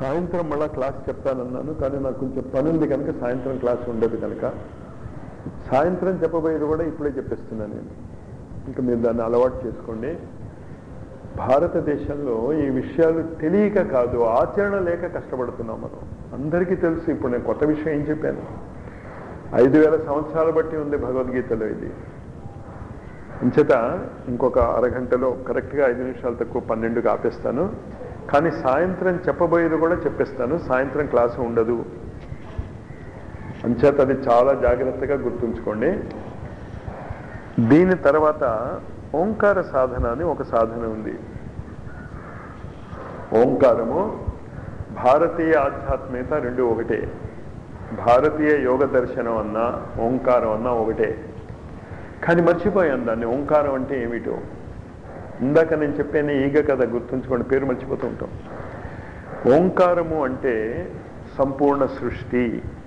సాయంత్రం మళ్ళా క్లాస్ చెప్తానన్నాను కానీ నాకు కొంచెం పని ఉంది కనుక సాయంత్రం క్లాస్ ఉండదు కనుక సాయంత్రం చెప్పబోయేది కూడా ఇప్పుడే చెప్పేస్తున్నాను నేను ఇంకా మీరు దాన్ని అలవాటు చేసుకోండి భారతదేశంలో ఈ విషయాలు తెలియక కాదు ఆచరణ లేక కష్టపడుతున్నాం మనం అందరికీ తెలుసు ఇప్పుడు నేను కొత్త విషయం ఏం చెప్పాను ఐదు వేల సంవత్సరాల బట్టి ఉంది భగవద్గీతలో ఇది అంచేత ఇంకొక అరగంటలో కరెక్ట్గా ఐదు నిమిషాలు తక్కువ పన్నెండుకి ఆపేస్తాను కానీ సాయంత్రం చెప్పబోయేది కూడా చెప్పేస్తాను సాయంత్రం క్లాసు ఉండదు అంచేత అది చాలా జాగ్రత్తగా గుర్తుంచుకోండి దీని తర్వాత ఓంకార సాధన అని ఒక సాధన ఉంది ఓంకారము భారతీయ ఆధ్యాత్మికత రెండు ఒకటే భారతీయ యోగ దర్శనం అన్నా ఓంకారం అన్నా ఒకటే కానీ మర్చిపోయాను దాన్ని ఓంకారం అంటే ఏమిటో ఇందాక నేను చెప్పాను ఈగ కథ గుర్తుంచుకోండి పేరు మర్చిపోతూ ఉంటాం ఓంకారము అంటే సంపూర్ణ సృష్టి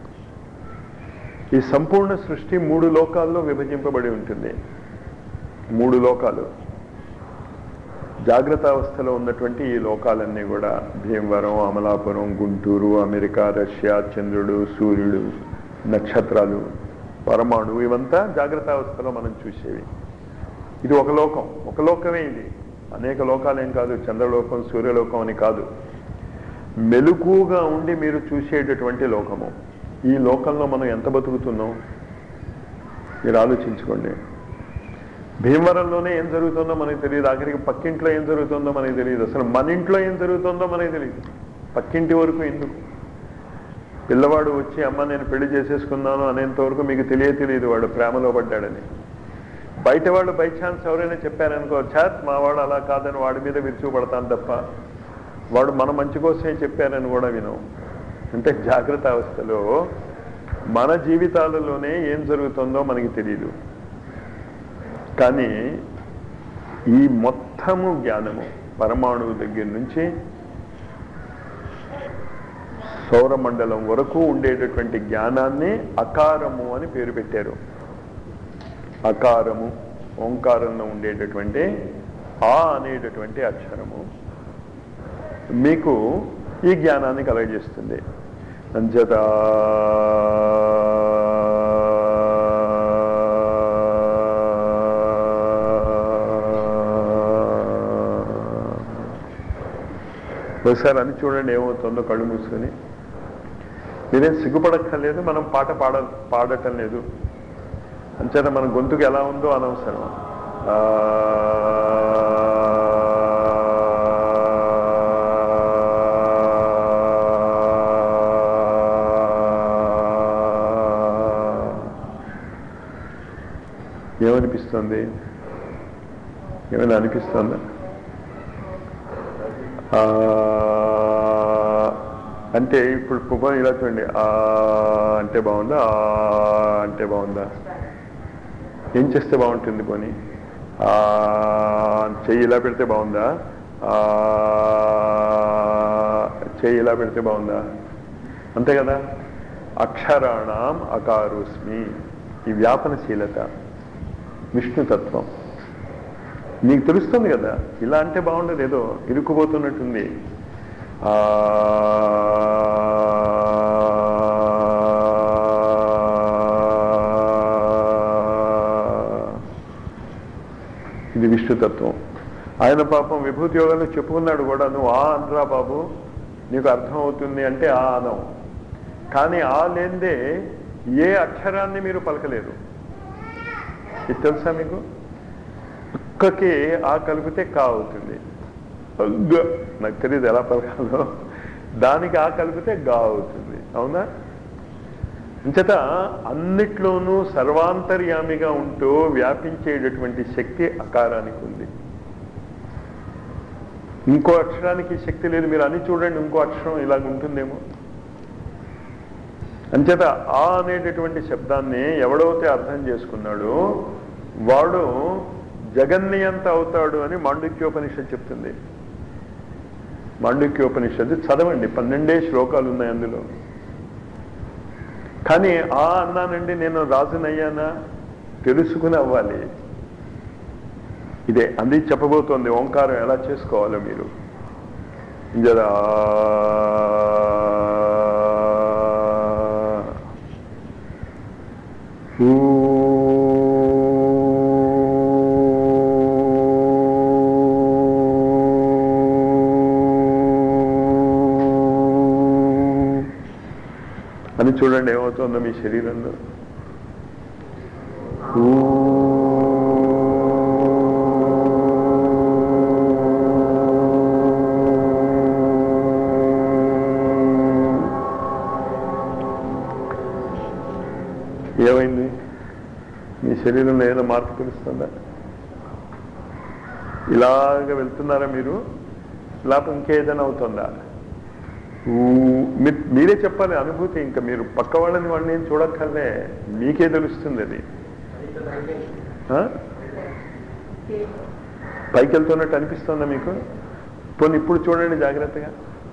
ఈ సంపూర్ణ సృష్టి మూడు లోకాల్లో విభజింపబడి ఉంటుంది మూడు లోకాలు జాగ్రత్త అవస్థలో ఉన్నటువంటి ఈ లోకాలన్నీ కూడా భీమవరం అమలాపురం గుంటూరు అమెరికా రష్యా చంద్రుడు సూర్యుడు నక్షత్రాలు పరమాణువు ఇవంతా జాగ్రత్త అవస్థలో మనం చూసేవి ఇది ఒక లోకం ఒక లోకమే ఇది అనేక లోకాలేం కాదు చంద్రలోకం సూర్యలోకం అని కాదు మెలకుగా ఉండి మీరు చూసేటటువంటి లోకము ఈ లోకంలో మనం ఎంత బతుకుతున్నాం మీరు ఆలోచించుకోండి భీమవరంలోనే ఏం జరుగుతుందో మనకి తెలియదు ఆఖరికి పక్కింట్లో ఏం జరుగుతుందో మనకి తెలియదు అసలు మన ఇంట్లో ఏం జరుగుతుందో మనకి తెలియదు పక్కింటి వరకు ఎందుకు పిల్లవాడు వచ్చి అమ్మ నేను పెళ్లి చేసేసుకున్నాను అనేంత వరకు మీకు తెలియ తెలియదు వాడు ప్రేమలో పడ్డాడని బయట వాళ్ళు బై ఛాన్స్ ఎవరైనా చెప్పారనుకో చాత్ మా వాడు అలా కాదని వాడి మీద విరుచుపడతాను తప్ప వాడు మన మంచి కోసమే చెప్పారని కూడా వినం అంటే జాగ్రత్త అవస్థలో మన జీవితాలలోనే ఏం జరుగుతుందో మనకి తెలియదు కానీ ఈ మొత్తము జ్ఞానము పరమాణువు దగ్గర నుంచి సౌరమండలం వరకు ఉండేటటువంటి జ్ఞానాన్ని అకారము అని పేరు పెట్టారు అకారము ఓంకారంలో ఉండేటటువంటి ఆ అనేటటువంటి అక్షరము మీకు ఈ జ్ఞానాన్ని కలగజేస్తుంది అంచేత ఒకసారి అని చూడండి ఏమవుతుందో కళ్ళు మూసుకొని మీరేం సిగ్గుపడక్కర్లేదు మనం పాట పాడ పాడటం లేదు అంచేత మన గొంతుకు ఎలా ఉందో అనవసరం ఆ, ఏమనిపిస్తుంది ఏమైనా అనిపిస్తుందా ఆ, అంటే ఇప్పుడు పువ్వు ఇలా చూడండి ఆ అంటే బాగుందా ఆ అంటే బాగుందా ఏం చేస్తే బాగుంటుంది పోనీ ఆ చెయ్యి ఇలా పెడితే బాగుందా ఆ చెయ్యి ఇలా పెడితే బాగుందా అంతే కదా అక్షరాణం అకారుస్మి ఈ వ్యాపనశీలత విష్ణుతత్వం నీకు తెలుస్తుంది కదా ఇలా అంటే బాగుండదు ఏదో ఇరుక్కుపోతున్నట్టుంది ఆ, ఇది విష్ణుతత్వం ఆయన పాపం విభూతి యోగంలో చెప్పుకున్నాడు కూడా నువ్వు ఆ అనరా బాబు నీకు అర్థం అవుతుంది అంటే ఆ అనం కానీ ఆ లేందే ఏ అక్షరాన్ని మీరు పలకలేరు ఇది తెలుసా మీకు కుక్కకి ఆ కలిపితే కా అవుతుంది గ. నాకు తెలియదు ఎలా పలకాలో దానికి ఆ కలిపితే గా అవుతుంది అవునా అంచేత అన్నిట్లోనూ సర్వాంతర్యామిగా ఉంటూ వ్యాపించేటటువంటి శక్తి అకారానికి ఉంది ఇంకో అక్షరానికి శక్తి లేదు మీరు అని చూడండి ఇంకో అక్షరం ఇలాగ ఉంటుందేమో అంచేత ఆ అనేటటువంటి శబ్దాన్ని ఎవడైతే అర్థం చేసుకున్నాడో వాడు జగన్నియంత అవుతాడు అని మాండుక్యోపనిషత్ చెప్తుంది మాండుక్యోపనిషత్తు చదవండి పన్నెండే శ్లోకాలు ఉన్నాయి అందులో కానీ ఆ అన్నానండి నేను రాజునయ్యానా తెలుసుకుని అవ్వాలి ఇదే అంది చెప్పబోతోంది ఓంకారం ఎలా చేసుకోవాలో మీరు ఇంజరా అని చూడండి ఏమవుతుందో మీ శరీరంలో ఊ. ఏమైంది మీ శరీరంలో ఏదైనా మార్పు తెలుస్తుందా ఇలాగ వెళ్తున్నారా మీరు లేకపోతే ఇంకేదైనా అవుతుందా ఊ- మీ- మీరే చెప్పాలి అనుభూతి ఇంకా మీరు పక్క వాళ్ళని వాళ్ళని ఏం చూడక్కర్లే మీకే తెలుస్తుంది అది ఆ? పైకి వెళ్తున్నట్టు అనిపిస్తుందా మీకు పోనీ ఇప్పుడు చూడండి జాగ్రత్తగా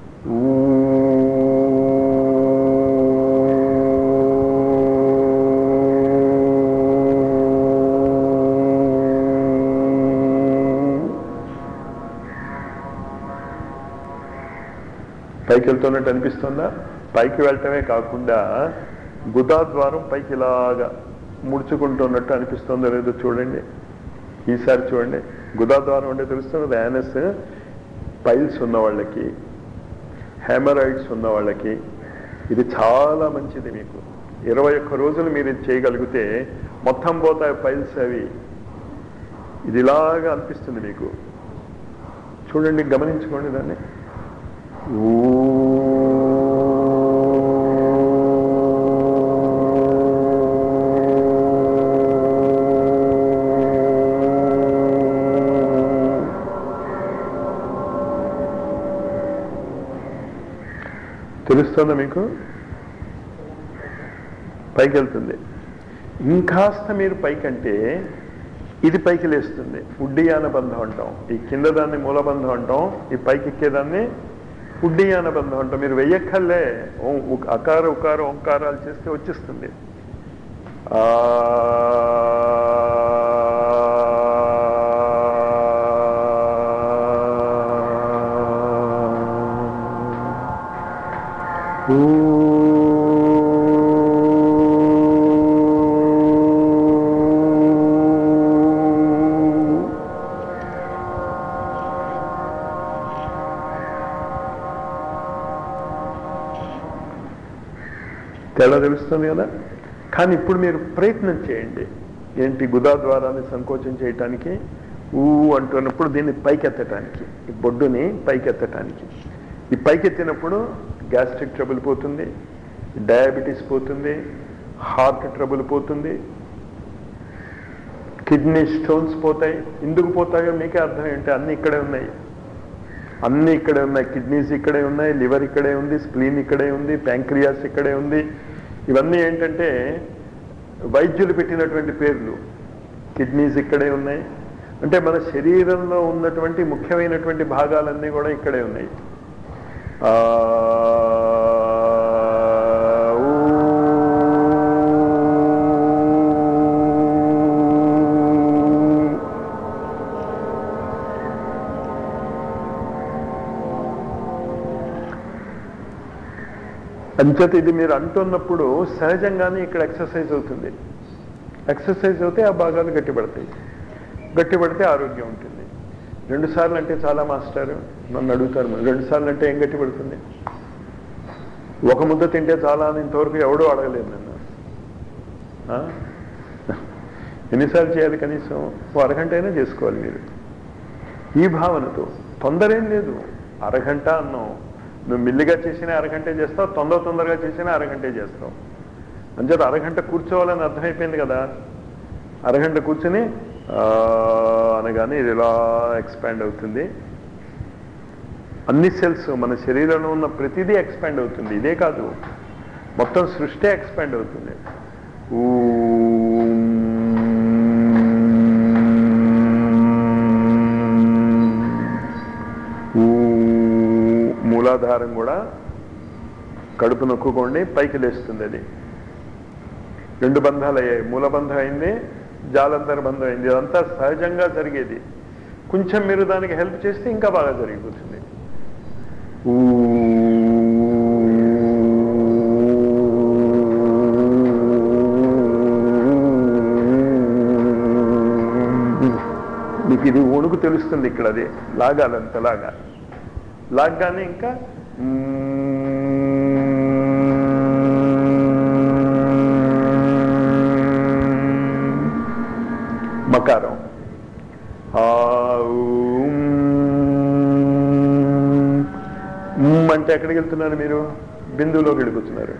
పైకి వెళ్తున్నట్టు అనిపిస్తుందా పైకి వెళ్ళటమే కాకుండా గుదాద్వారం పైకి ఇలాగా ముడుచుకుంటున్నట్టు అనిపిస్తుందో లేదో చూడండి ఈసారి చూడండి గుదాద్వారం అంటే తెలుస్తుంది యానస్ పైల్స్ ఉన్న వాళ్ళకి హెమరాయిడ్స్ ఉన్న వాళ్ళకి ఇది చాలా మంచిది మీకు ఇరవై ఒక్క రోజులు మీరు ఇది చేయగలిగితే మొత్తం పోతాయి పైల్స్ అవి ఇది ఇలాగా అనిపిస్తుంది మీకు చూడండి గమనించుకోండి దాన్ని తెలుస్తుందా మీకు పైకి వెళ్తుంది ఇంకాస్త మీరు పైకంటే ఇది పైకి లేస్తుంది ఉడ్డియాన బంధం అంటాం ఈ కింద దాన్ని మూలబంధం అంటాం ఈ పైకి ఎక్కేదాన్ని ఉడ్డియాన బంధం అంటాం మీరు వెయ్యక్కర్లే ఓం ఉక్- అకార ఉకార ఓంకారాలు చేస్తే వచ్చేస్తుంది ఆ తేడా తెలుస్తుంది కదా కానీ ఇప్పుడు మీరు ప్రయత్నం చేయండి ఏంటి గుదా ద్వారాన్ని సంకోచం చేయటానికి ఊ అంటున్నప్పుడు దీన్ని పైకెత్తటానికి ఈ బొడ్డుని పైకెత్తటానికి ఈ పైకెత్తినప్పుడు గ్యాస్ట్రిక్ ట్రబుల్ పోతుంది డయాబెటీస్ పోతుంది హార్ట్ ట్రబుల్ పోతుంది కిడ్నీ స్టోన్స్ పోతాయి ఎందుకు పోతాయో మీకే అర్థం ఏంటి అన్ని ఇక్కడే ఉన్నాయి అన్ని ఇక్కడే ఉన్నాయి కిడ్నీస్ ఇక్కడే ఉన్నాయి లివర్ ఇక్కడే ఉంది స్ప్లీన్ ఇక్కడే ఉంది ప్యాంక్రియాస్ ఇక్కడే ఉంది ఇవన్నీ ఏంటంటే వైద్యులు పెట్టినటువంటి పేర్లు కిడ్నీస్ ఇక్కడే ఉన్నాయి అంటే మన శరీరంలో ఉన్నటువంటి ముఖ్యమైనటువంటి భాగాలన్నీ కూడా ఇక్కడే ఉన్నాయి ఆ, ఊ. అంచేత ఇది మీరు అంటున్నప్పుడు సహజంగానే ఇక్కడ ఎక్సర్సైజ్ అవుతుంది ఎక్సర్సైజ్ అవుతే ఆ భాగాలు గట్టిపడతాయి గట్టిపడితే ఆరోగ్యం ఉంటుంది రెండు సార్లు అంటే చాలా మాస్టర్ నన్ను అడుగుతారు మరి, రెండు సార్లు అంటే ఏం గట్టిపడుతుంది ఒక ముద్ద తింటే చాలా అని ఇంతవరకు ఎవడూ అడగలేదు నన్ను ఆ? ఎన్నిసార్లు చేయాలి కనీసం ఓ అరగంట అయినా చేసుకోవాలి మీరు ఈ భావనతో తొందర ఏం లేదు అరగంట అన్నాం నువ్వు మిల్లిగా చేసిన అరగంటే చేస్తావు తొందర తొందరగా చేసిన అరగంటే చేస్తావు అంచేత అరగంట కూర్చోవాలని అర్థమైపోయింది కదా అరగంట కూర్చుని ఆ, అనగానే ఇది ఇలా ఎక్స్పాండ్ అవుతుంది అన్ని సెల్స్ మన శరీరంలో ఉన్న ప్రతిదీ ఎక్స్పాండ్ అవుతుంది ఇదే కాదు మొత్తం సృష్టి ఎక్స్పాండ్ అవుతుంది ఊ మూలాధారం కూడా కడుపు నొక్కుకోండి పైకి లేస్తుంది అది రెండు బంధాలు అయ్యాయి మూలబంధం అయింది జాలంతర బంధం అయింది ఇదంతా సహజంగా జరిగేది కొంచెం మీరు దానికి హెల్ప్ చేస్తే ఇంకా బాగా జరిగిపోతుంది ఊ మీకు ఇది వణుకు తెలుస్తుంది ఇక్కడ అది లాగాలంతలాగా లాగ్గానే ఇంకా మకారం ఆ, ఊం. మ్ అంటే ఎక్కడికి వెళ్తున్నారు మీరు బిందువులోకి వెళ్ళిపోతున్నారు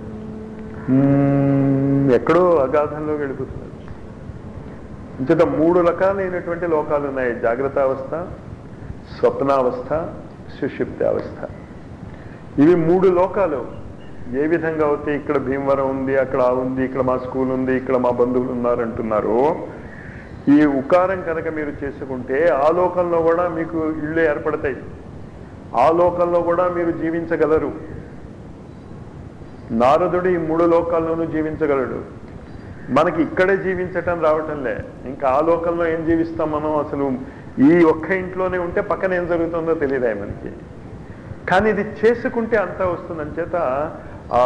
మ్, ఎక్కడో అగాధంలోకి వెళ్ళిపోతున్నారు ఇంచేత మూడు రకాలైనటువంటి లోకాలు ఉన్నాయి జాగ్రత్త అవస్థ స్వప్నావస్థ సుషిప్తి అవస్థ ఇవి మూడు లోకాలు ఏ విధంగా అయితే ఇక్కడ భీమవరం ఉంది అక్కడ ఆ ఉంది ఇక్కడ మా స్కూల్ ఉంది ఇక్కడ మా బంధువులు ఉన్నారు అంటున్నారో ఈ ఉకారం కనుక మీరు చేసుకుంటే ఆ లోకంలో కూడా మీకు ఇళ్ళు ఏర్పడతాయి ఆ లోకంలో కూడా మీరు జీవించగలరు నారదుడు ఈ మూడు లోకాల్లోనూ జీవించగలడు మనకి ఇక్కడే జీవించటం రావటంలే ఇంకా ఆ లోకంలో ఏం జీవిస్తాం మనం అసలు ఈ ఒక్క ఇంట్లోనే ఉంటే పక్కన ఏం జరుగుతుందో తెలియదా మనకి కానీ ఇది చేసుకుంటే అంతా వస్తుందని చేత ఆ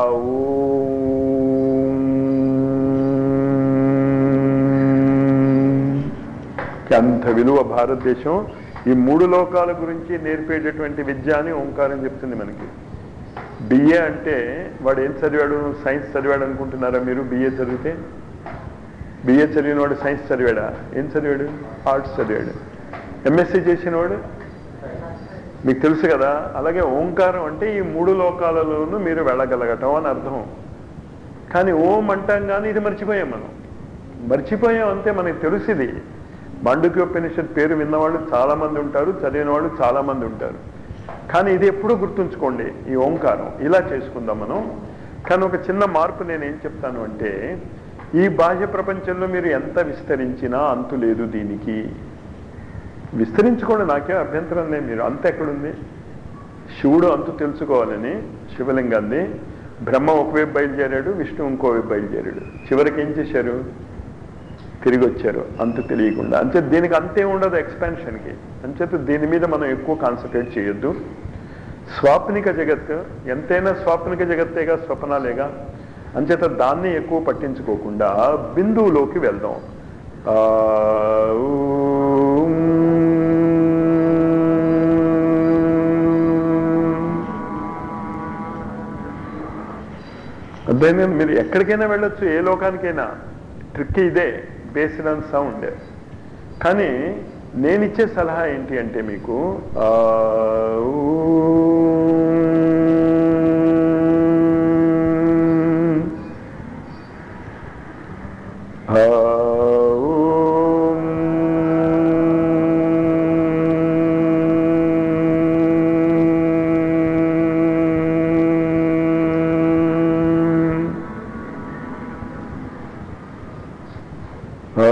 ఓం అంత విలువ భారతదేశం ఈ మూడు లోకాల గురించి నేర్పేటటువంటి విద్య అని ఓంకారం చెప్తుంది మనకి బిఏ అంటే వాడు ఏం చదివాడు సైన్స్ చదివాడు అనుకుంటున్నారా మీరు బిఏ చదివితే బిఏ చదివిన వాడు సైన్స్ చదివాడా ఏం చదివాడు ఆర్ట్స్ చదివాడు ఎంఎస్సీ చేసిన వాడు మీకు తెలుసు కదా అలాగే ఓంకారం అంటే ఈ మూడు లోకాలలోనూ మీరు వెళ్ళగలగటం అని అర్థం కానీ ఓం అంటాం కానీ ఇది మర్చిపోయాం మనం మర్చిపోయాం అంతే మనకి తెలుసుది మాండుక్యోపనిషత్ పేరు విన్నవాళ్ళు చాలా మంది ఉంటారు చదివిన వాళ్ళు చాలా మంది ఉంటారు కానీ ఇది ఎప్పుడూ గుర్తుంచుకోండి ఈ ఓంకారం ఇలా చేసుకుందాం మనం కానీ ఒక చిన్న మార్పు నేను ఏం చెప్తాను అంటే ఈ బాహ్య ప్రపంచంలో మీరు ఎంత విస్తరించినా అంతు లేదు దీనికి విస్తరించుకోండి నాకే అభ్యంతరం లేదు మీరు అంత ఎక్కడుంది శివుడు అంతు తెలుసుకోవాలని శివలింగాన్ని బ్రహ్మ ఒకవైపు బయలుదేరాడు విష్ణు ఇంకోవైపు బయలుదేరాడు చివరికి ఏం చేశారు తిరిగి వచ్చారు అంత తెలియకుండా అంతే దీనికి అంతే ఉండదు ఎక్స్పాన్షన్కి అంచేత దీని మీద మనం ఎక్కువ కాన్సన్ట్రేట్ చేయొద్దు స్వాప్నిక జగత్ ఎంతైనా స్వాప్నిక జగత్తేగా స్వప్నాలేగా అంచేత దాన్ని ఎక్కువ పట్టించుకోకుండా బిందువులోకి వెళ్దాం ఆ, ఊం. అర్థమైందా మీరు ఎక్కడికైనా వెళ్ళొచ్చు ఏ లోకానికైనా ట్రిక్ ఇదే బేస్డ్ ఆన్ సౌండ్ కానీ నేను ఇచ్చే సలహా ఏంటి అంటే మీకు ఆ, ఊం. ఆ, ఊం. ఆ,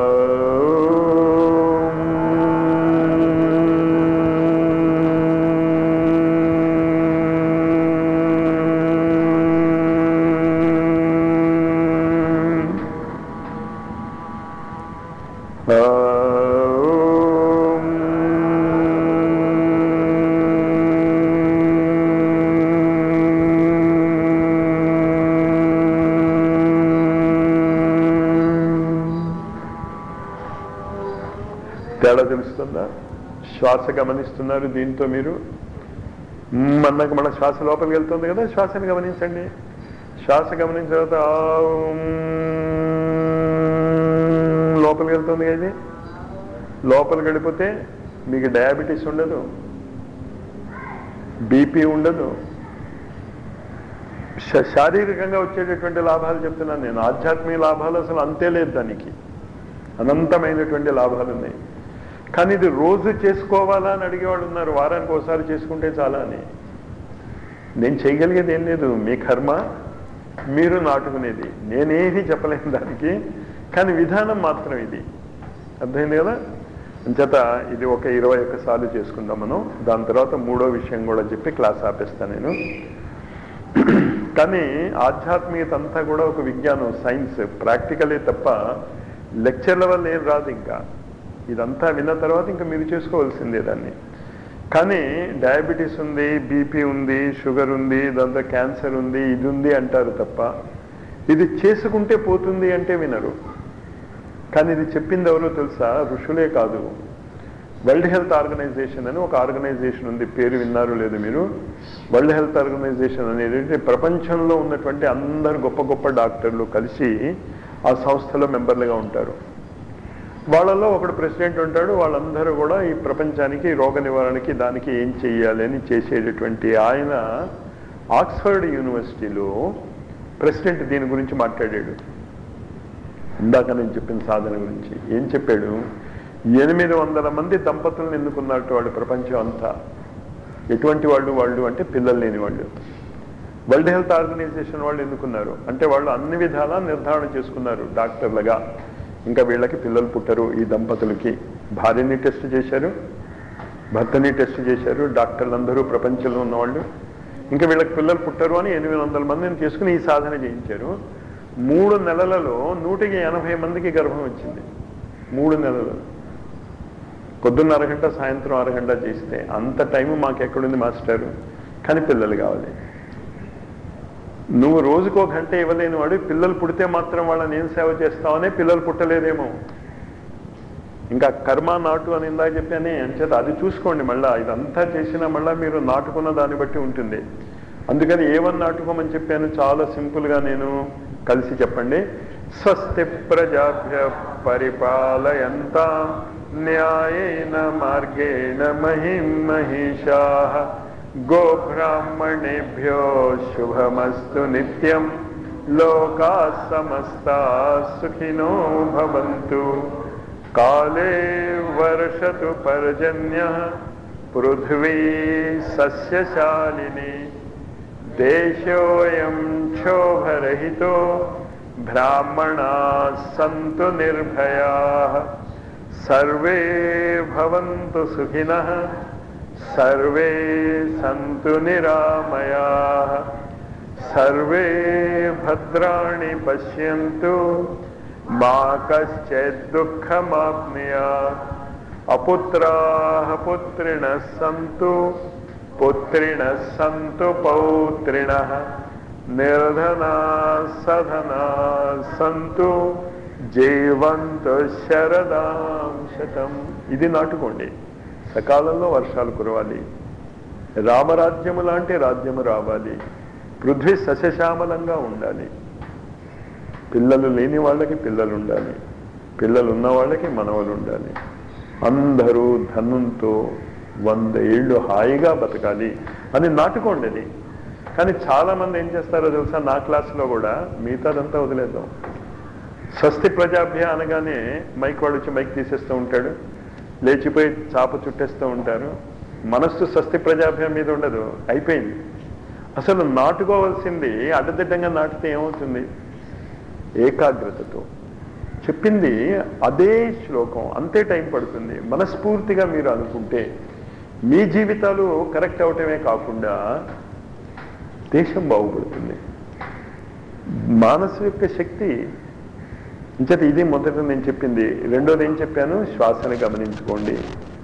తేడా తెలుస్తుందా శ్వాస గమనిస్తున్నారు దీంతో మీరు మ్మ్ అన్నాక మన శ్వాస లోపలికి వెళ్తుంది కదా శ్వాసని గమనించండి శ్వాస గమనించిన తర్వాత ఆ, మ్మ్ లోపలికి వెళ్తుంది కదా ఇది లోపలికి వెళ్ళిపోతే మీకు డయాబెటీస్ ఉండదు బీపీ ఉండదు శ- శారీరకంగా వచ్చేటటువంటి లాభాలు చెప్తున్నాను నేను ఆధ్యాత్మిక లాభాలు అసలు అంతే లేదు దానికి అనంతమైనటువంటి లాభాలు ఉన్నాయి కానీ ఇది రోజు చేసుకోవాలా అని అడిగేవాళ్ళు ఉన్నారు వారానికి ఒకసారి చేసుకుంటే చాలా అని నేను చేయగలిగేది ఏం లేదు మీ కర్మ మీరు నాటుకునేది నేనేది చెప్పలేను దానికి కానీ విధానం మాత్రం ఇది అర్థమైంది కదా అంచేత ఇది ఒక ఇరవై ఒక్క సార్లు చేసుకుందాం మనం దాని తర్వాత మూడో విషయం కూడా చెప్పి క్లాస్ ఆపేస్తాను నేను కానీ ఆధ్యాత్మికత అంతా కూడా ఒక విజ్ఞానం సైన్స్ ప్రాక్టికలే తప్ప లెక్చర్ల వల్ల ఏం రాదు ఇంకా ఇదంతా విన్న తర్వాత ఇంకా మీరు చేసుకోవాల్సిందే దాన్ని కానీ డయాబెటీస్ ఉంది బీపీ ఉంది షుగర్ ఉంది ఇదంతా క్యాన్సర్ ఉంది ఇది ఉంది అంటారు తప్ప ఇది చేసుకుంటే పోతుంది అంటే వినరు కానీ ఇది చెప్పింది ఎవరో తెలుసా ఋషులే కాదు వరల్డ్ హెల్త్ ఆర్గనైజేషన్ అని ఒక ఆర్గనైజేషన్ ఉంది పేరు విన్నారు లేదు మీరు వరల్డ్ హెల్త్ ఆర్గనైజేషన్ అనేది ప్రపంచంలో ఉన్నటువంటి అందరు గొప్ప గొప్ప డాక్టర్లు కలిసి ఆ సంస్థలో మెంబర్లుగా ఉంటారు వాళ్ళల్లో ఒకడు ప్రెసిడెంట్ ఉంటాడు వాళ్ళందరూ కూడా ఈ ప్రపంచానికి రోగ నివారణకి దానికి ఏం చెయ్యాలి అని చేసేటటువంటి ఆయన ఆక్స్ఫర్డ్ యూనివర్సిటీలో ప్రెసిడెంట్ దీని గురించి మాట్లాడాడు ఇందాక నేను చెప్పిన సాధన గురించి ఏం చెప్పాడు ఎనిమిది వందల మంది దంపతులను ఎన్నుకున్నట్టు వాడు ప్రపంచం అంతా ఎటువంటి వాళ్ళు వాళ్ళు అంటే పిల్లలు లేని వాళ్ళు వరల్డ్ హెల్త్ ఆర్గనైజేషన్ వాళ్ళు ఎన్నుకున్నారు అంటే వాళ్ళు అన్ని విధాలా నిర్ధారణ చేసుకున్నారు డాక్టర్లుగా ఇంకా వీళ్ళకి పిల్లలు పుట్టరు ఈ దంపతులకి భార్యని టెస్ట్ చేశారు భర్తని టెస్ట్ చేశారు డాక్టర్లందరూ ప్రపంచంలో ఉన్నవాళ్ళు ఇంకా వీళ్ళకి పిల్లలు పుట్టరు అని ఎనిమిది వందల మందిని తీసుకుని ఈ సాధన చేయించారు మూడు నెలలలో నూటికి ఎనభై మందికి గర్భం వచ్చింది మూడు నెలలు పొద్దున్న అరగంట సాయంత్రం అరగంట చేస్తే అంత టైం మాకు ఎక్కడుంది మాస్టర్ కానీ పిల్లలు కావాలి నువ్వు రోజుకు ఒక గంట ఇవ్వలేని వాడు పిల్లలు పుడితే మాత్రం వాళ్ళని ఏం సేవ చేస్తావనే పిల్లలు పుట్టలేదేమో ఇంకా కర్మ నాటు అని ఇందాక చెప్పానే అంచేత అది చూసుకోండి మళ్ళా ఇదంతా చేసినా మళ్ళా మీరు నాటుకున్న దాన్ని బట్టి ఉంటుంది అందుకని ఏమని నాటుకోమని చెప్పాను చాలా సింపుల్గా నేను కలిసి చెప్పండి స్వస్తి ప్రజాభ్య పరిపాలయంత న్యాయేన మార్గేణ మహిం మహిషా గోబ్రాహ్మణేభ్యో శుభమస్తు నిత్యం లోకా సమస్తా సుఖినో భవంతు కాలే వర్షతు పర్జన్య పృథ్వీ సస్యశాలిని దేశోయం క్షోభరహితో బ్రాహ్మణా సంతు నిర్భయా సర్వే భవంతు సుఖినః సర్వే సంతు నిరామయా సర్వే భద్రాణి పశ్యంతు మా కశ్చిత్ దుఃఖమాప్నుయా అపుత్రాः పుత్రిణः సంతు పుత్రిణः సంతు పౌత్రిణः నిర్ధనా సధనా సంతు జీవంతు శరదాం శతం ఇది నాటుకోండి సకాలంలో వర్షాలు కురవాలి రామరాజ్యము లాంటి రాజ్యము రావాలి పృథ్వీ సస్యశ్యామలంగా ఉండాలి పిల్లలు లేని వాళ్ళకి పిల్లలు ఉండాలి పిల్లలు ఉన్న వాళ్ళకి మనవలు ఉండాలి అందరూ ధనంతో వంద ఏళ్ళు హాయిగా బతకాలి అని నాటుకోండి అది కానీ చాలా మంది ఏం చేస్తారో తెలుసా నా క్లాసులో కూడా మిగతాదంతా వదిలేద్దాం స్వస్తి ప్రజాభ్య అనగానే మైక్ వాడు వచ్చి మైక్ తీసేస్తూ ఉంటాడు లేచిపోయి చాప చుట్టేస్తూ ఉంటారు మనస్సు స్వస్తి ప్రజాభ్యం మీద ఉండదు అయిపోయింది అసలు నాటుకోవాల్సింది అడ్డదిడ్డంగా నాటితే ఏమవుతుంది ఏకాగ్రతతో చెప్పింది అదే శ్లోకం అంతే టైం పడుతుంది మనస్ఫూర్తిగా మీరు అనుకుంటే మీ జీవితాలు కరెక్ట్ అవటమే కాకుండా దేశం బాగుపడుతుంది మానసు యొక్క శక్తి ఇంచేత ఇది మొదట నేను చెప్పింది రెండోది ఏం చెప్పాను శ్వాసని గమనించుకోండి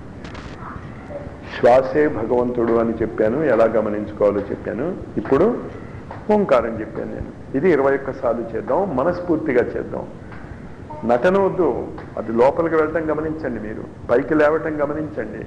శ్వాసే భగవంతుడు అని చెప్పాను ఎలా గమనించుకోవాలో చెప్పాను ఇప్పుడు ఓంకారం చెప్పాను నేను ఇది ఇరవై ఒక్క సార్లు చేద్దాం మనస్ఫూర్తిగా చేద్దాం నటన వద్దు అది లోపలికి వెళ్ళటం గమనించండి మీరు పైకి లేవటం గమనించండి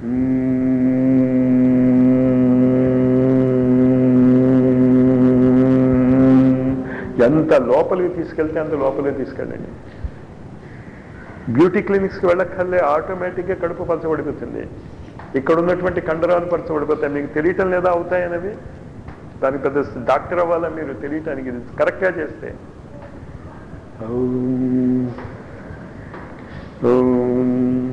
ఎంత లోపలికి తీసుకెళ్తే అంత లోపలికి తీసుకెళ్ళండి బ్యూటీ క్లినిక్స్కి వెళ్ళక్కర్లే ఆటోమేటిక్గా కడుపు పరచబడిపోతుంది ఇక్కడ ఉన్నటువంటి కండరాలు పరచబడిపోతాయి మీకు తెలియటం లేదా అవుతాయనేవి దానికి పెద్ద డాక్టర్ అవ్వాలా మీరు తెలియటానికి ఇది కరెక్ట్గా చేస్తే ఓం. ఓం.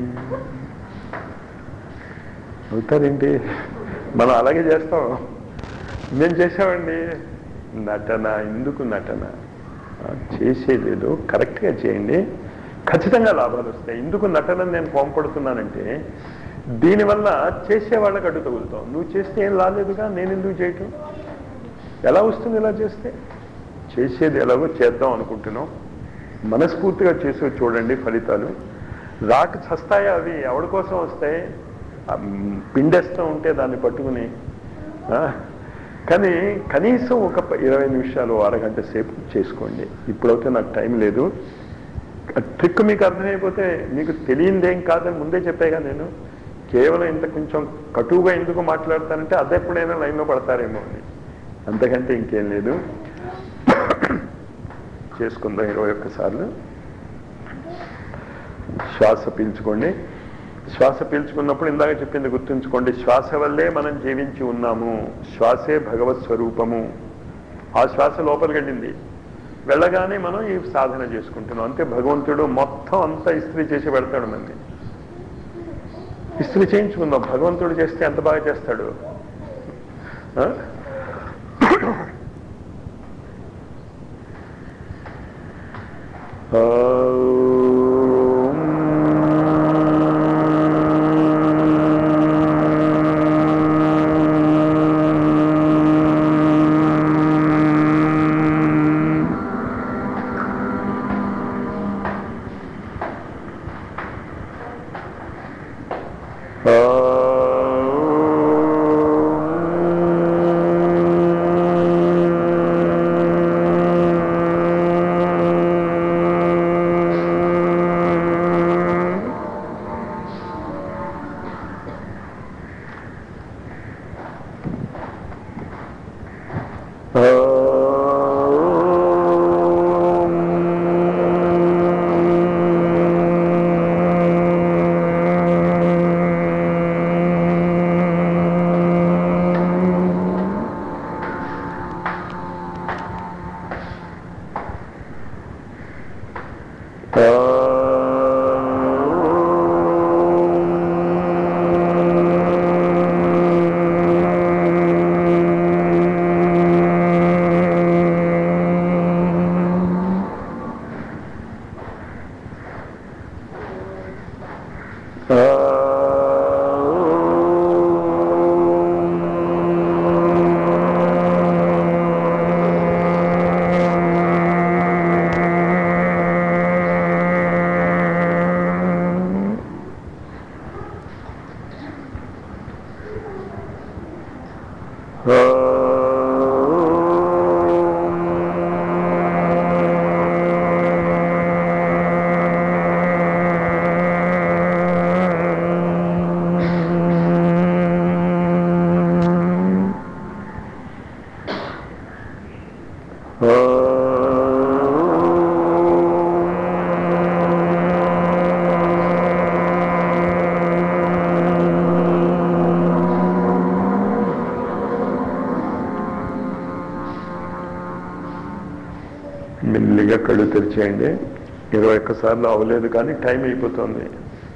అవుతారేంటి మనం అలాగే చేస్తాం మేము చేసామండి నటన ఎందుకు నటన ఆ, చేసేదేదో కరెక్ట్గా చేయండి ఖచ్చితంగా లాభాలు వస్తాయి ఎందుకు నటన నేను కోంపడుతున్నానంటే దీనివల్ల చేసే వాళ్ళకి అడ్డు తగులుతాం నువ్వు చేస్తే ఏం రాలేదుగా నేను ఎందుకు చేయటం ఎలా వస్తుంది ఇలా చేస్తే చేసేది ఎలాగో చేద్దాం అనుకుంటున్నాం మనస్ఫూర్తిగా చేసి చూడండి ఫలితాలు రాక చస్తాయా అవి ఎవరి కోసం వస్తాయి ఆ, మ్, పిండేస్తూ ఉంటే దాన్ని పట్టుకుని ఆ, కానీ కనీసం ఒక ప- ఇరవై నిమిషాలు అరగంట సేపు చేసుకోండి ఇప్పుడైతే నాకు టైం లేదు ట్రిక్ మీకు అర్థమైపోతే మీకు తెలియందేం కాదని ముందే చెప్పాగా నేను కేవలం ఇంత కొంచెం కటువుగా ఎందుకు మాట్లాడతానంటే అది ఎప్పుడైనా లైన్లో పడతారేమో అని అంతకంటే ఇంకేం లేదు చేసుకుందాం ఇరవై ఒక్కసార్లు శ్వాస పీల్చుకోండి శ్వాస పీల్చుకున్నప్పుడు ఇందాక చెప్పింది గుర్తుంచుకోండి శ్వాస వల్లే మనం జీవించి ఉన్నాము శ్వాసే భగవత్ స్వరూపము ఆ శ్వాస లోపలికి వెళ్ళింది వెళ్ళగానే మనం ఈ సాధన చేసుకుంటున్నాం అంతే భగవంతుడు మొత్తం అంతా ఇస్త్రీ చేసి పెడతాడు మనకి ఇస్త్రీ చేయించుకుందాం భగవంతుడు చేస్తే ఎంత బాగా చేస్తాడు ఆ? మెల్లిగా కళ్ళు తెరిచేయండి ఇరవై ఒక్కసార్లు అవ్వలేదు కానీ టైం అయిపోతుంది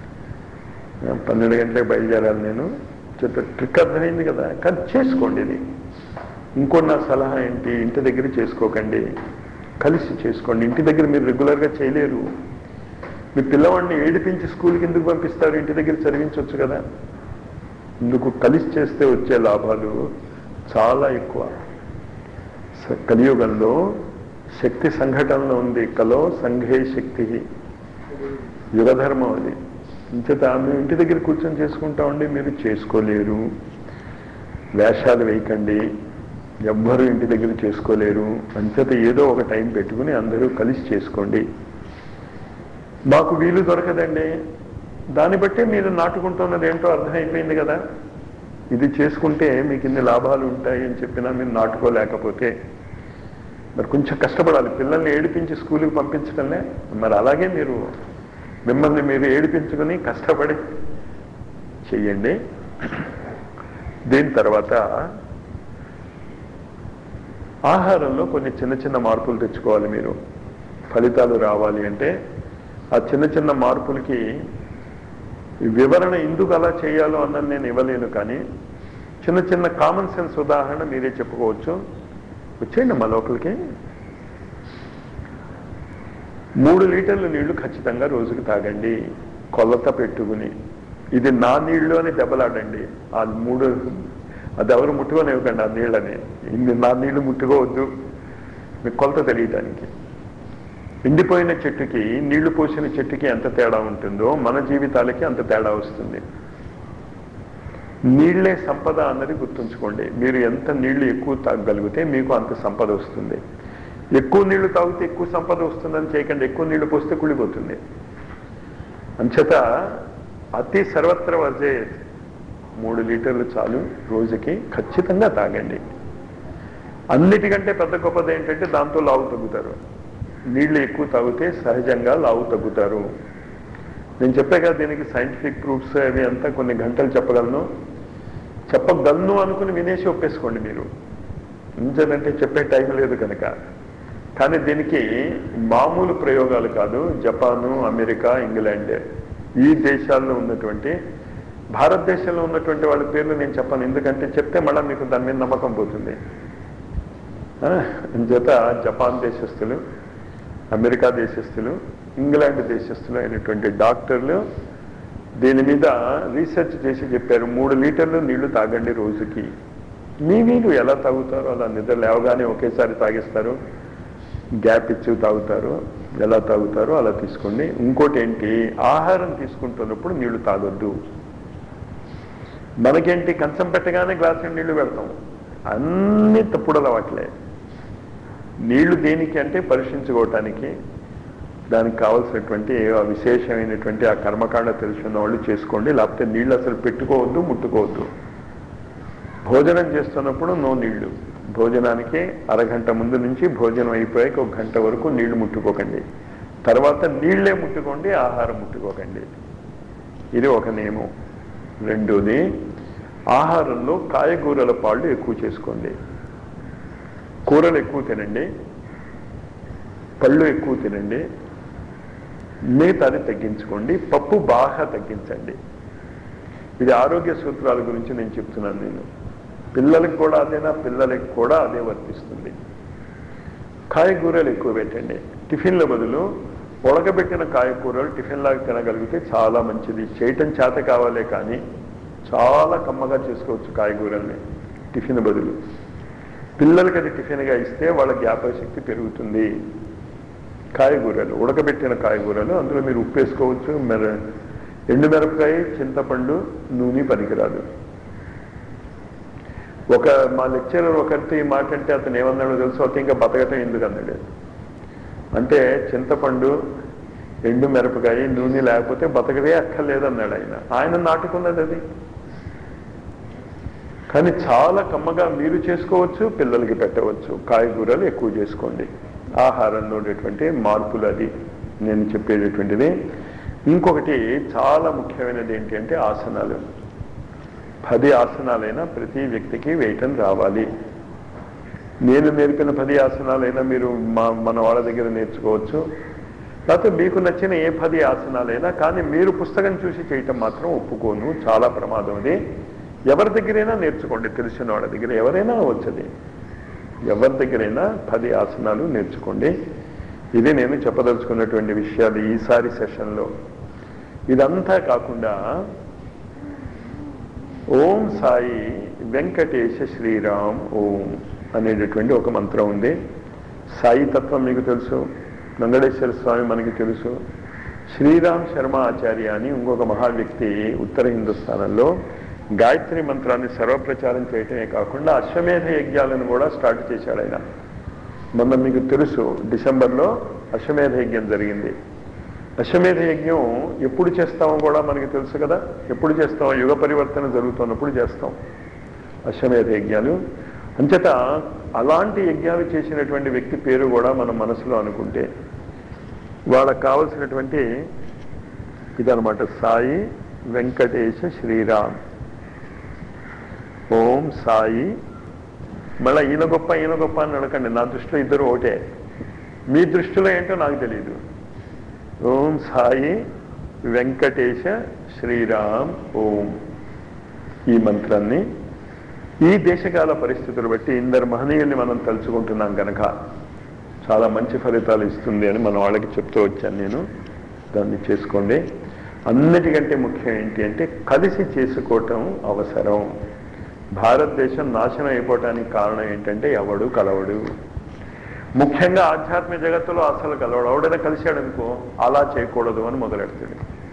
పన్నెండు గంటలకు బయలుదేరాలి నేను చెత్త ట్రిక్ అర్థమైంది కదా కానీ చేసుకోండి ఇది ఇంకో నా సలహా ఏంటి ఇంటి దగ్గర చేసుకోకండి కలిసి చేసుకోండి ఇంటి దగ్గర మీరు రెగ్యులర్గా చేయలేరు మీ పిల్లవాడిని ఏడిపించి స్కూల్కి ఎందుకు పంపిస్తారు ఇంటి దగ్గర చదివించవచ్చు కదా ఇందుకు కలిసి చేస్తే వచ్చే లాభాలు చాలా ఎక్కువ స- కలియుగంలో శక్తి సంఘటనలో ఉంది కలో సంఘే శక్తి యుగధర్మం అది ఇంచేత మేము ఇంటి దగ్గర కూర్చొని చేసుకుంటామండి మీరు చేసుకోలేరు వేషాలు వేయకండి ఎవ్వరూ ఇంటి దగ్గర చేసుకోలేరు అంచేత ఏదో ఒక టైం పెట్టుకుని అందరూ కలిసి చేసుకోండి మాకు వీలు దొరకదండి దాన్ని బట్టే మీరు నాటుకుంటున్నది ఏంటో అర్థమైపోయింది కదా ఇది చేసుకుంటే మీకు ఇన్ని లాభాలు ఉంటాయి అని చెప్పినా మీరు నాటుకోలేకపోతే మరి కొంచెం కష్టపడాలి పిల్లల్ని ఏడిపించి స్కూల్కి పంపించడంలే మరి అలాగే మీరు మిమ్మల్ని మీరు ఏడిపించుకుని కష్టపడి చెయ్యండి దీని తర్వాత ఆహారంలో కొన్ని చిన్న చిన్న మార్పులు తెచ్చుకోవాలి మీరు ఫలితాలు రావాలి అంటే ఆ చిన్న చిన్న మార్పులకి వివరణ ఎందుకు అలా చేయాలో అన్నది నేను ఇవ్వలేను కానీ చిన్న చిన్న కామన్ సెన్స్ ఉదాహరణ మీరే చెప్పుకోవచ్చు వచ్చేయండి మా లోపలికి మూడు లీటర్ల నీళ్లు ఖచ్చితంగా రోజుకి తాగండి కొలత పెట్టుకుని ఇది నా నీళ్లు అని దెబ్బలాడండి ఆ మూడు అది ఎవరు ముట్టుకోనివ్వకండి ఆ నీళ్ళని ఇది నా నీళ్లు ముట్టుకోవద్దు మీకు కొలత తెలియటానికి ఎండిపోయిన చెట్టుకి నీళ్లు పోసిన చెట్టుకి ఎంత తేడా ఉంటుందో మన జీవితాలకి అంత తేడా వస్తుంది నీళ్లే సంపద అన్నది గుర్తుంచుకోండి మీరు ఎంత నీళ్లు ఎక్కువ తాగగలిగితే మీకు అంత సంపద వస్తుంది ఎక్కువ నీళ్లు తాగితే ఎక్కువ సంపద వస్తుందని చేయకండి ఎక్కువ నీళ్లు పోస్తే కుళ్ళిపోతుంది అంచేత అతి సర్వత్ర వర్జే మూడు లీటర్లు చాలు రోజుకి ఖచ్చితంగా తాగండి అన్నిటికంటే పెద్ద గొప్పది ఏంటంటే దాంతో లావు తగ్గుతారు నీళ్లు ఎక్కువ తాగితే సహజంగా లావు తగ్గుతారు నేను చెప్పే కదా దీనికి సైంటిఫిక్ ప్రూఫ్స్ అవి అంతా కొన్ని గంటలు చెప్పగలను చెప్పగలను అనుకుని వినేసి ఒప్పేసుకోండి మీరు ఎందుకంటే చెప్పే టైం లేదు కనుక కానీ దీనికి మామూలు ప్రయోగాలు కాదు జపాను అమెరికా ఇంగ్లాండ్ ఈ దేశాల్లో ఉన్నటువంటి భారతదేశంలో ఉన్నటువంటి వాళ్ళ పేర్లు నేను చెప్పను ఎందుకంటే చెప్తే మళ్ళీ మీకు దాని మీద నమ్మకం పోతుంది ఆ, చేత జపాన్ దేశస్థులు అమెరికా దేశస్థులు ఇంగ్లాండ్ దేశస్థులు అయినటువంటి డాక్టర్లు దీని మీద రీసెర్చ్ చేసి చెప్పారు మూడు లీటర్లు నీళ్లు తాగండి రోజుకి మీ మీరు ఎలా తాగుతారో అలా నిద్ర లేవగానే ఒకేసారి తాగిస్తారు గ్యాప్ ఇచ్చి తాగుతారు ఎలా తాగుతారో అలా తీసుకోండి ఇంకోటి ఏంటి ఆహారం తీసుకుంటున్నప్పుడు నీళ్లు తాగొద్దు మనకేంటి కంచం పెట్టగానే గ్లాసు నీళ్లు పెడతాం అన్ని తప్పుడు అలవాట్లే నీళ్లు దేనికి అంటే పరీక్షించుకోవటానికి దానికి కావలసినటువంటి ఆ విశేషమైనటువంటి ఆ కర్మకాండ తెలుసున్న వాళ్ళు చేసుకోండి లేకపోతే నీళ్లు అసలు పెట్టుకోవద్దు ముట్టుకోవద్దు భోజనం చేస్తున్నప్పుడు నో నీళ్లు భోజనానికి అరగంట ముందు నుంచి భోజనం అయిపోయాక ఒక గంట వరకు నీళ్లు ముట్టుకోకండి తర్వాత నీళ్లే ముట్టుకోండి ఆహారం ముట్టుకోకండి ఇది ఒక నియమం రెండోది ఆహారంలో కాయగూరల పాళ్ళు ఎక్కువ చేసుకోండి కూరలు ఎక్కువ తినండి పళ్ళు ఎక్కువ తినండి మిగతాది తగ్గించుకోండి పప్పు బాగా తగ్గించండి ఇది ఆరోగ్య సూత్రాల గురించి నేను చెప్తున్నాను నేను పిల్లలకు కూడా అదేనా పిల్లలకి కూడా అదే వర్తిస్తుంది కాయగూరలు ఎక్కువ పెట్టండి టిఫిన్ల బదులు ఉడకబెట్టిన కాయకూరలు టిఫిన్ లాగా తినగలిగితే చాలా మంచిది చేయటం చేత కావాలే కానీ చాలా కమ్మగా చేసుకోవచ్చు కాయగూరల్ని టిఫిన్ బదులు పిల్లలకి అది టిఫిన్గా ఇస్తే వాళ్ళ జ్ఞాపకశక్తి పెరుగుతుంది కాయగూరలు ఉడకబెట్టిన కాయగూరలు అందులో మీరు ఉప్పు వేసుకోవచ్చు మెర ఎండుమిరపకాయ చింతపండు నూనె పనికిరాదు ఒక మా లెక్చరర్ ఒకరితో ఈ మాట అంటే అతను ఏమన్నాడో తెలుసు ఒక ఇంకా బతకటం ఎందుకు అన్నాడు అంటే చింతపండు ఎండు మిరపకాయ నూనె లేకపోతే బతకదే అక్కర్లేదన్నాడు ఆయన ఆయన నాటుకున్నది అది కానీ చాలా కమ్మగా మీరు చేసుకోవచ్చు పిల్లలకి పెట్టవచ్చు కాయగూరలు ఎక్కువ చేసుకోండి ఆహారంలో ఉండేటువంటి మార్పులు అది నేను చెప్పేటటువంటిది ఇంకొకటి చాలా ముఖ్యమైనది ఏంటి అంటే ఆసనాలు పది ఆసనాలైనా ప్రతి వ్యక్తికి వేయటం రావాలి నేను నేర్పిన పది ఆసనాలైనా మీరు మా మన వాళ్ళ దగ్గర నేర్చుకోవచ్చు లేకపోతే మీకు నచ్చిన ఏ పది ఆసనాలైనా కానీ మీరు పుస్తకం చూసి చేయటం మాత్రం ఒప్పుకోను చాలా ప్రమాదం అది ఎవరి దగ్గరైనా నేర్చుకోండి తెలిసిన వాళ్ళ దగ్గర ఎవరైనా వచ్చది ఎవరి దగ్గరైనా పది ఆసనాలు నేర్చుకోండి ఇది నేను చెప్పదలుచుకున్నటువంటి విషయాలు ఈసారి సెషన్లో ఇదంతా కాకుండా ఓం సాయి వెంకటేశ శ్రీరామ్ ఓం అనేటటువంటి ఒక మంత్రం ఉంది సాయి తత్వం మీకు తెలుసు వెంకటేశ్వర స్వామి మనకి తెలుసు శ్రీరామ్ శర్మ ఆచార్య అని ఇంకొక మహా వ్యక్తి ఉత్తర హిందుస్థానంలో గాయత్రి మంత్రాన్ని సర్వప్రచారం చేయటమే కాకుండా అశ్వమేధ యజ్ఞాలను కూడా స్టార్ట్ చేశాడు ఆయన మొన్న మీకు తెలుసు డిసెంబర్లో అశ్వమేధ యజ్ఞం జరిగింది అశ్వమేధ యజ్ఞం ఎప్పుడు చేస్తామో కూడా మనకి తెలుసు కదా ఎప్పుడు చేస్తాం యుగ పరివర్తన జరుగుతున్నప్పుడు చేస్తాం అశ్వమేధ యజ్ఞాలు అంచేత అలాంటి యజ్ఞాలు చేసినటువంటి వ్యక్తి పేరు కూడా మనం మనసులో అనుకుంటే వాళ్ళకు కావలసినటువంటి ఇదనమాట సాయి వెంకటేశ శ్రీరామ్ ఓం సాయి మళ్ళీ ఈయన గొప్ప ఈయన గొప్ప అని అడగండి నా దృష్టిలో ఇద్దరు ఒకటే మీ దృష్టిలో ఏంటో నాకు తెలియదు ఓం సాయి వెంకటేశ శ్రీరామ్ ఓం ఈ మంత్రాన్ని ఈ దేశకాల పరిస్థితులు బట్టి ఇందరు మహనీయుల్ని మనం తలుచుకుంటున్నాం కనుక చాలా మంచి ఫలితాలు ఇస్తుంది అని మన వాళ్ళకి చెప్తూ వచ్చాను నేను దాన్ని చేసుకోండి అన్నిటికంటే ముఖ్యం ఏంటి అంటే కలిసి చేసుకోవటం అవసరం భారతదేశం నాశనం అయిపోవటానికి కారణం ఏంటంటే ఎవడు కలవడు ముఖ్యంగా ఆధ్యాత్మిక జగత్తులో అసలు కలవడు ఎవడైనా కలిశాడు అనుకో అలా చేయకూడదు అని మొదలెడతాడు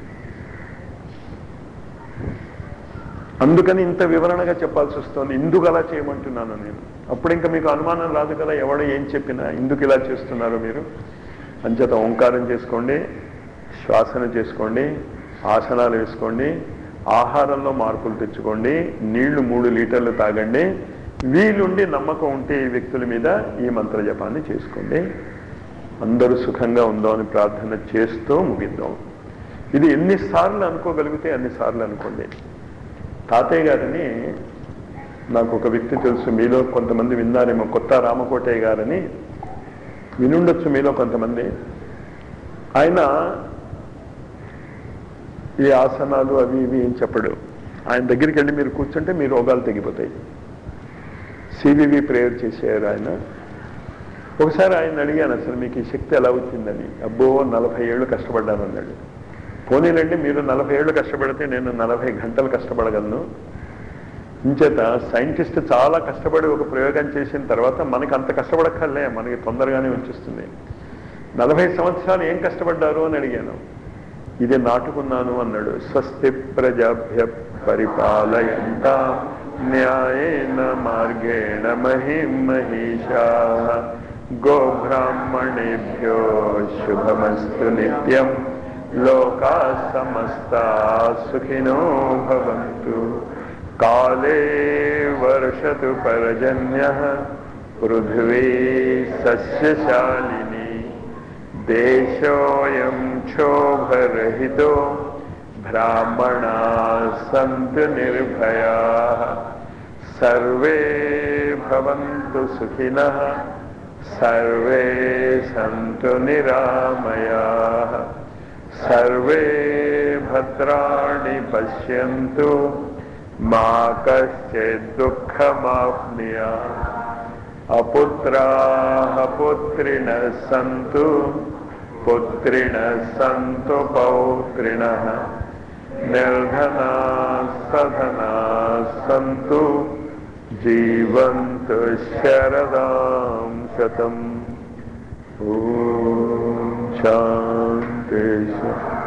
అందుకని ఇంత వివరణగా చెప్పాల్సి వస్తుంది ఎందుకు అలా చేయమంటున్నాను నేను అప్పుడు ఇంకా మీకు అనుమానం రాదు కదా ఎవడు ఏం చెప్పినా ఎందుకు ఇలా చేస్తున్నారు మీరు అంచేత ఓంకారం చేసుకోండి శ్వాసన చేసుకోండి ఆసనాలు వేసుకోండి ఆహారంలో మార్పులు తెచ్చుకోండి నీళ్లు మూడు లీటర్లు తాగండి వీలుండి నమ్మకం ఉంటే ఈ వ్యక్తుల మీద ఈ మంత్ర జపాన్ని చేసుకోండి అందరూ సుఖంగా ఉందామని ప్రార్థన చేస్తూ ముగిద్దాం ఇది ఎన్నిసార్లు అనుకోగలిగితే అన్నిసార్లు అనుకోండి తాతయ్య గారిని నాకు ఒక వ్యక్తి తెలుసు మీలో కొంతమంది విన్నారేమో కొత్త రామకోటయ్య గారని వినుండొచ్చు మీలో కొంతమంది ఆయన ఈ ఆసనాలు అవి ఇవి ఏం చెప్పడు ఆయన దగ్గరికి వెళ్ళి మీరు కూర్చుంటే మీ రోగాలు తగ్గిపోతాయి సివివి ప్రేయర్ చేసేవారు ఆయన ఒకసారి ఆయన అడిగాను అసలు మీకు ఈ శక్తి ఎలా వచ్చిందని అబ్బో నలభై ఏళ్ళు కష్టపడ్డాను అన్నాడు పోనీలండి మీరు నలభై ఏళ్ళు కష్టపడితే నేను నలభై గంటలు కష్టపడగలను ఇంచేత సైంటిస్ట్ చాలా కష్టపడి ఒక ప్రయోగం చేసిన తర్వాత మనకి అంత కష్టపడక్కర్లే మనకి తొందరగానే వచ్చేస్తుంది నలభై సంవత్సరాలు ఏం కష్టపడ్డారు అని అడిగాను ఇది నాటుకున్నాను అన్నాడు స్వస్తి ప్రజాభ్య పరిపాలయంత న్యాయేన మార్గేణ మహిం మహిషా గోబ్రాహ్మణేభ్యో శుభమస్తు నిత్యం లోకా సమస్తా సుఖినో భవంతు కాలే వర్షతు పరజన్య పృథివీ సస్యశాలిని దేశోయం క్షోభరహితో బ్రాహ్మణా సంతు నిర్భయా సర్వే భవంతు సుఖినః సర్వే సంతు నిరామయా సర్వే భద్రాణి పశ్యంతు మా కశ్చిత్ దుఃఖమాప్నుయా అపుత్రాः పుత్రిణः सन्तु पुत्रिणः सन्तु पौत्रिणः निर्धनाः सधनाः सन्तु जीवन्तु शरदां शतम् ॐ शान्ति